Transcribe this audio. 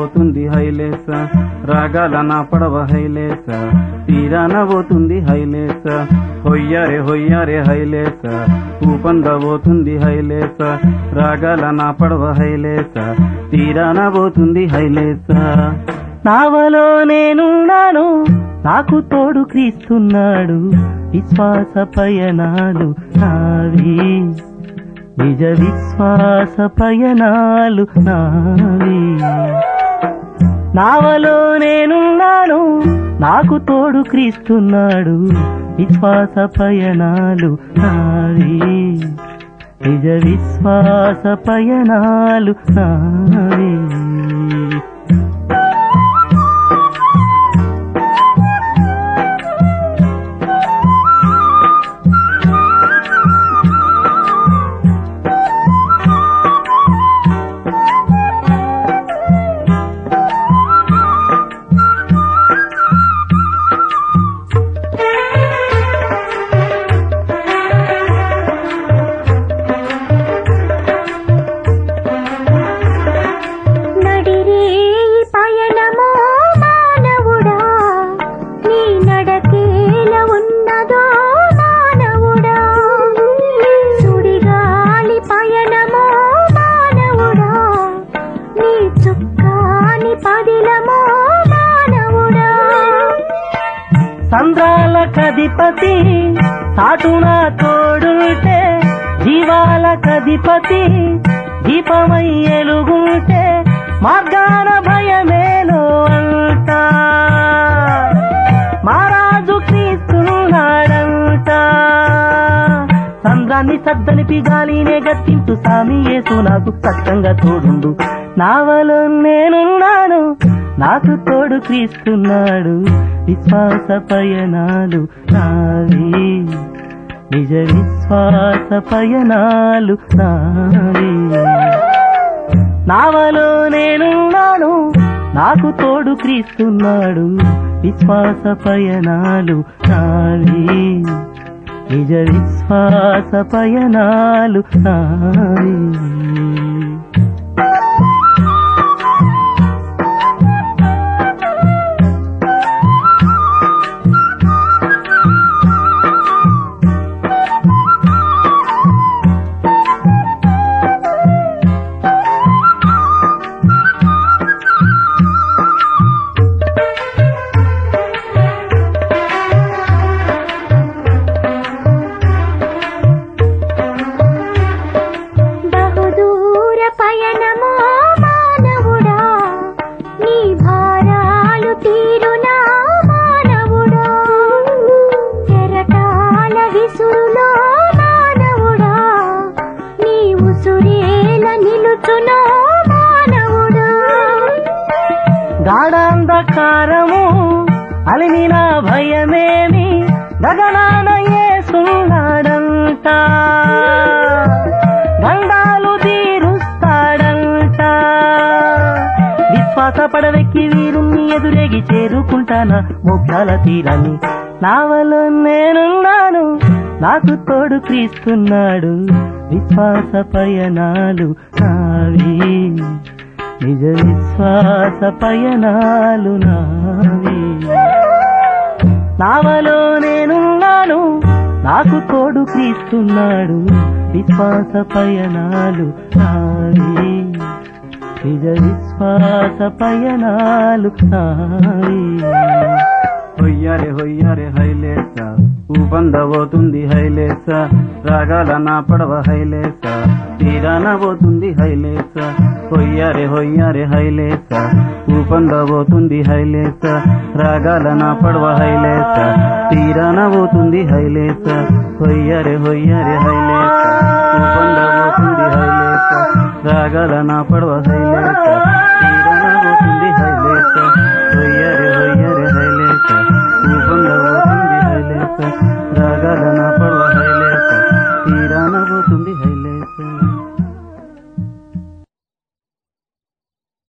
పోతుంది హైలేస రాగాల నా పడవ హైలేస తీరాన పోతుంది హైలేస హొయ్యారే హొయ్యారే హైలేస ఊపంద పోతుంది హైలేస రాగాల నా పడవ హైలేస తీరాన పోతుంది హైలేస నావలో నేనున్నాను నాకు తోడు క్రీస్తున్నాడు విశ్వాస పయనాలు నావి నిజ విశ్వాస పయనాలు నావి నావలో నేనున్నాను నాకు తోడు క్రీస్తున్నాడు విశ్వాస పయనాలు నావి నిజ విశ్వాస పయనాలు నావి నడిరే ఈ పయనమో మానవుడా నీ నడకేల ఉన్నదో మానవుడా సుడిగాలి పయనమో మానవుడా నీ చుక్కాని పదిలమో మానవుడా సంద్రాల కధిపతి సాటున తోడుంటే జీవాల కధిపతి దీపమై ఎలుగుంటే మార్గాన భయమేలో అంట మారాజు క్రీస్తున్నాడంట సంద్రాన్ని సద్దనిపి గాలినే గట్టించు సామి యేసు నాకు సత్యంగా తోడుండు నావలో నేనున్నాను నాకు తోడు క్రీస్తున్నాడు విశ్వాస పయనాలు నావి నిజ విశ్వాస పయనాలు నావి నావలో నేనున్నాను నాకు తోడు క్రీస్తున్నాడు విశ్వాస పయనాలు నావి నిజ విశ్వాస పయనాలు నావి బహుదూర పయనమో మానవుడా నీ భారాలు తీరునా మానవుడా చెరటాల విసురులో మానవుడా నీ ఉసురేల నిలుచునో మానవుడా గాఢాంధకారము అలిమిన భయమేమి గగనాన ఏసున్నాడంట గండాలు తీరుస్తాడంట విశ్వాస పడవెక్కి వీరుణ్ణి ఎదురేగి చేరుకుంటానా మోక్షాల తీరాన్ని నావలో నేనున్నాను నాకు తోడు క్రీస్తున్నాడు విశ్వాస పయనాలు నావి నిజ విశ్వాస పయనాలు నావి నావలో నేనున్నాను నాకు తోడు క్రీస్తున్నాడు విశ్వాస పయనాలు నావి నిజ విశ్వాస పయనాలు నావి హొయ్యారే హొయ్యారే హైలేస ఊపంద పోతుంది హైలేస రాగాల నా పడవ హైలేస తీరాన పోతుంది హైలేస హొయ్యారే హొయ్యారే హైలేస ఊపంద పోతుంది హైలేస రాగాల నా పడవ హైలేస తీరాన పోతుంది హైలేస హొయ్యారే హొయ్యారే హైలేస ఊపంద పోతుంది హైలేస రాగాల నా పడవ హైలేస